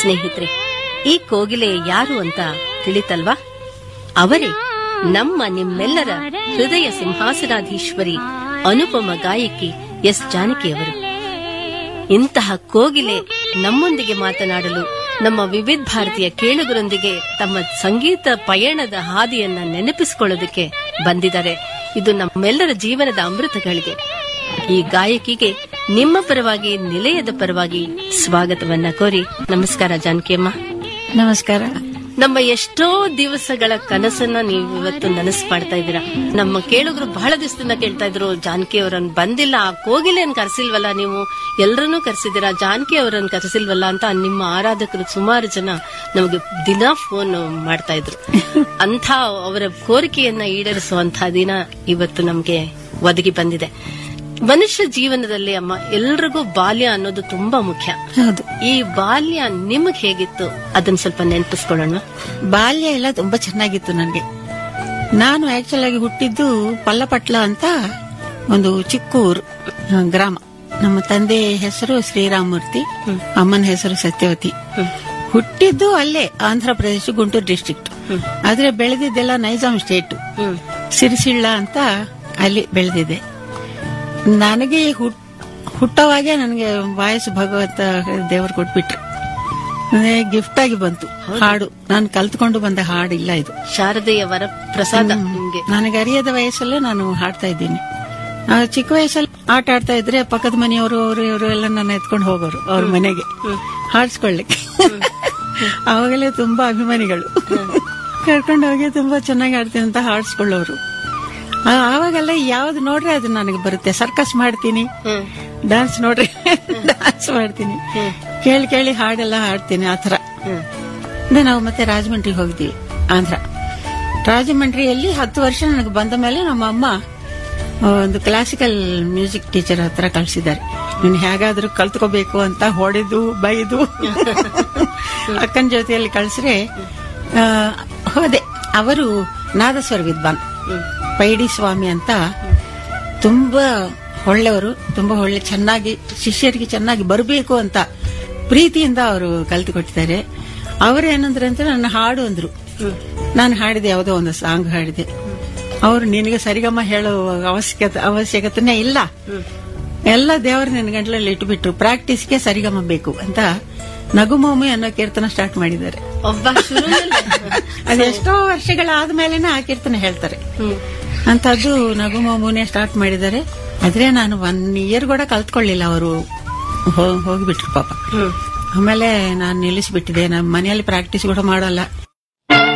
ಸ್ನೇಹಿತರೆ ಈ ಕೋಗಿಲೆ ಯಾರು ಅಂತ ತಿಳಿತಲ್ವಾ ಅವರೇ ನಮ್ಮ ನಿಮ್ಮೆಲ್ಲರ ಹೃದಯ ಸಿಂಹಾಸನಾಧೀಶ್ವರಿ ಅನುಪಮ ಗಾಯಕಿ ಎಸ್ ಜಾನಕಿಯವರು ಇಂತಹ ಕೋಗಿಲೆ ನಮ್ಮೊಂದಿಗೆ ಮಾತನಾಡಲು ನಮ್ಮ ವಿವಿಧ ಭಾರತೀಯ ಕೇಳುಗರೊಂದಿಗೆ ತಮ್ಮ ಸಂಗೀತ ಪಯಣದ ಹಾದಿಯನ್ನ ನೆನಪಿಸಿಕೊಳ್ಳೋದಕ್ಕೆ ಬಂದಿದ್ದಾರೆ ಇದು ನಮ್ಮೆಲ್ಲರ ಜೀವನದ ಅಮೃತಗಳಿಗೆ ಈ ಗಾಯಕಿಗೆ ನಿಮ್ಮ ಪರವಾಗಿ ನಿಲಯದ ಪರವಾಗಿ ಸ್ವಾಗತವನ್ನ ಕೋರಿ ನಮಸ್ಕಾರ ಜಾನಕಿಯಮ್ಮ ನಮಸ್ಕಾರ ನಮ್ಮ ಎಷ್ಟೋ ದಿವಸಗಳ ಕನಸನ್ನ ನೀವು ಇವತ್ತು ನನಸು ಮಾಡ್ತಾ ಇದ್ದೀರಾ ನಮ್ಮ ಕೇಳುಗರು ಬಹಳ ದಿವಸದಿಂದ ಕೇಳ್ತಾ ಇದ್ರು ಜಾನಕಿ ಅವರನ್ನ ಬಂದಿಲ್ಲ ಆ ಕೋಗಿಲೆನ್ ಕರೆಸಿಲ್ವಲ್ಲ ನೀವು ಎಲ್ಲರನ್ನೂ ಕರೆಸಿದ್ದೀರಾ ಜಾನಕಿ ಅವರನ್ನ ಕರೆಸಿಲ್ವಲ್ಲ ಅಂತ ನಿಮ್ಮ ಆರಾಧಕರು ಸುಮಾರು ಜನ ನಮಗೆ ದಿನ ಫೋನ್ ಮಾಡ್ತಾ ಇದ್ರು ಅಂಥ ಅವರ ಕೋರಿಕೆಯನ್ನ ಈಡೇರಿಸುವಂತಹ ದಿನ ಇವತ್ತು ನಮ್ಗೆ ಒದಗಿ ಬಂದಿದೆ ಮನುಷ್ಯ ಜೀವನದಲ್ಲಿ ಅಮ್ಮ ಎಲ್ರಿಗೂ ಬಾಲ್ಯ ಅನ್ನೋದು ತುಂಬಾ ಮುಖ್ಯ ಹೌದು ಈ ಬಾಲ್ಯ ನಿಮಗ್ ಹೇಗಿತ್ತು ಅದನ್ನ ಸ್ವಲ್ಪ ನೆನಪಿಸ್ಕೊಳ್ಳೋಣ ಬಾಲ್ಯ ಎಲ್ಲ ತುಂಬಾ ಚೆನ್ನಾಗಿತ್ತು ನನಗೆ ನಾನು ಆಕ್ಚುಲ್ ಆಗಿ ಹುಟ್ಟಿದ್ದು ಪಲ್ಲಪಟ್ಲ ಅಂತ ಒಂದು ಚಿಕ್ಕ ಊರು ಆ, ಗ್ರಾಮ ನಮ್ಮ ತಂದೆ ಹೆಸರು ಶ್ರೀರಾಮಮೂರ್ತಿ ಅಮ್ಮನ ಹೆಸರು ಸತ್ಯವತಿ ಹುಟ್ಟಿದ್ದು ಅಲ್ಲೇ ಆಂಧ್ರ ಪ್ರದೇಶ ಗುಂಟೂರು ಡಿಸ್ಟ್ರಿಕ್ಟ್ ಆದ್ರೆ ಬೆಳೆದಿದ್ದೆಲ್ಲ ನೈಜಾಮ್ ಸ್ಟೇಟ್ ಹ್ಮ್ ಸಿರಿಸಿಳ್ಳ ಅಂತ ಅಲ್ಲಿ ಬೆಳೆದಿದೆ ನನಗೆ ಹುಟ್ ಹುಟ್ಟವಾಗೆ ನನಗೆ ವಾಯಸ್ ಭಗವಂತ ದೇವರು ಕೊಟ್ಬಿಟ್ರು ಗಿಫ್ಟ್ ಆಗಿ ಬಂತು ಹಾಡು ನಾನು ಕಲ್ತ್ಕೊಂಡು ಬಂದ ಹಾಡು ಇಲ್ಲ ಇದು ಶಾರದೆಯ ವರ ಪ್ರಸಾದ ನಿಮ್ಗೆ ನನಗೆ ಅರಿಯದ ವಯಸ್ಸಲ್ಲೇ ನಾನು ಹಾಡ್ತಾ ಇದ್ದೀನಿ ಆ ಚಿಕ್ಕ ವಯಸ್ಸಲ್ಲಿ ಆಟ ಆಡ್ತಾ ಇದ್ರೆ ಪಕ್ಕದ ಮನೆಯವರು ಅವರು ಇವರು ಎಲ್ಲ ನನ್ನ ಎತ್ಕೊಂಡು ಹೋಗೋರು ಅವ್ರ ಮನೆಗೆ ಹಾಡ್ಸ್ಕೊಳ್ಳಿಕ್ಕೆ ಅವಾಗಲೇ ತುಂಬಾ ಅಭಿಮಾನಿಗಳು ಕರ್ಕೊಂಡು ಹೋಗಿ ತುಂಬಾ ಚೆನ್ನಾಗಿ ಆಡ್ತೀನಿ ಅಂತ ಹಾಡ್ಸ್ಕೊಳ್ಳೋರು ಆ, ಆವಾಗೆಲ್ಲ ಯಾವ್ದು ನೋಡ್ರೆ ಅದು ನನಗೆ ಬರುತ್ತೆ ಸರ್ಕಸ್ ಮಾಡ್ತೀನಿ ಹ್ಮ್ ಡಾನ್ಸ್ ನೋಡ್ರಿ ಡಾನ್ಸ್ ಮಾಡ್ತೀನಿ ಕೇಳಿ ಕೇಳಿ ಹಾಡೆಲ್ಲ ಹಾಡ್ತೀನಿ ಆತರ ಹ್ಮ್ ಅಂದ್ರೆ ನಾವು ಮತ್ತೆ ರಾಜಮಂಡ್ರಿಗೆ ಹೋಗಿದ್ದೀವಿ ಆಂಧ್ರ ರಾಜಮಂಡ್ರಿಯಲ್ಲಿ ಹತ್ತು ವರ್ಷ ನನಗೆ ಬಂದ ಮೇಲೆ ನಮ್ಮ ಅಮ್ಮ ಆ, ಒಂದು ಕ್ಲಾಸಿಕಲ್ ಮ್ಯೂಸಿಕ್ ಟೀಚರ್ ಹತ್ರ ಕಳ್ಸಿದ್ದಾರೆ ನೀನು ಹೇಗಾದ್ರೂ ಕಲ್ತ್ಕೋಬೇಕು ಅಂತ ಹೊಡೆದು ಬೈದು ಅಕ್ಕನ ಜೊತೆಯಲ್ಲಿ ಕಳ್ಸ್ರೆ ಆ, ಹೋದೆ ಅವರು ನಾದಸ್ವರ ವಿದ್ವಾನ್ ಪೈಡಿ ಸ್ವಾಮಿ ಅಂತ ತುಂಬಾ ಒಳ್ಳೆಯವರು ತುಂಬಾ ಒಳ್ಳೆ ಚೆನ್ನಾಗಿ ಶಿಷ್ಯರಿಗೆ ಚೆನ್ನಾಗಿ ಬರಬೇಕು ಅಂತ ಪ್ರೀತಿಯಿಂದ ಅವರು ಕಲ್ತುಕೊಟ್ಟಿದ್ದಾರೆ ಅವರೇನಂದ್ರೆ ಅಂತ ನನ್ನ ಹಾಡು ಅಂದ್ರು ನಾನು ಹಾಡಿದೆ ಯಾವುದೋ ಒಂದು ಸಾಂಗ್ ಹಾಡಿದೆ ಅವರು ನಿನಗೆ ಸರಿಗಮ್ಮ ಹೇಳೋ ಅವಶ್ಯಕತೆ ಅವಶ್ಯಕತೆನೇ ಇಲ್ಲ ಎಲ್ಲ ದೇವರು ನಿನ್ನ ಗಂಟ್ಲಲ್ಲಿ ಇಟ್ಬಿಟ್ರು ಪ್ರಾಕ್ಟೀಸ್ಗೆ ಸರಿಗಮ ಬೇಕು ಅಂತ ನಗುಮೊಮ್ಮೆ ಅನ್ನೋ ಕೀರ್ತನ ಸ್ಟಾರ್ಟ್ ಮಾಡಿದ್ದಾರೆ ಒಬ್ಬ ಶುರುವಲ್ಲೇ. ಅದೆಷ್ಟೋ ವರ್ಷಗಳಾದ್ಮೇಲೆನೆ ಆ ಕೀರ್ತನೆ ಹೇಳ್ತಾರೆ ಹ್ಮ್ ಅಂತದ್ದು ನಗು ಮಾಮೂನೆ ಸ್ಟಾರ್ಟ್ ಮಾಡಿದ್ದಾರೆ ಆದ್ರೆ ನಾನು ಒನ್ ಇಯರ್ ಕೂಡ ಕಲ್ತ್ಕೊಳ್ಳಿಲ್ಲ ಅವರು ಹೋಗ್ಬಿಟ್ರು ಪಾಪ ಹ್ಮ್ ಆಮೇಲೆ ನಾನು ನಿಲ್ಲಿಸ್ಬಿಟ್ಟಿದೆ ನಮ್ಮ ಮನೆಯಲ್ಲಿ ಪ್ರಾಕ್ಟೀಸ್ ಕೂಡ ಮಾಡಲ್ಲ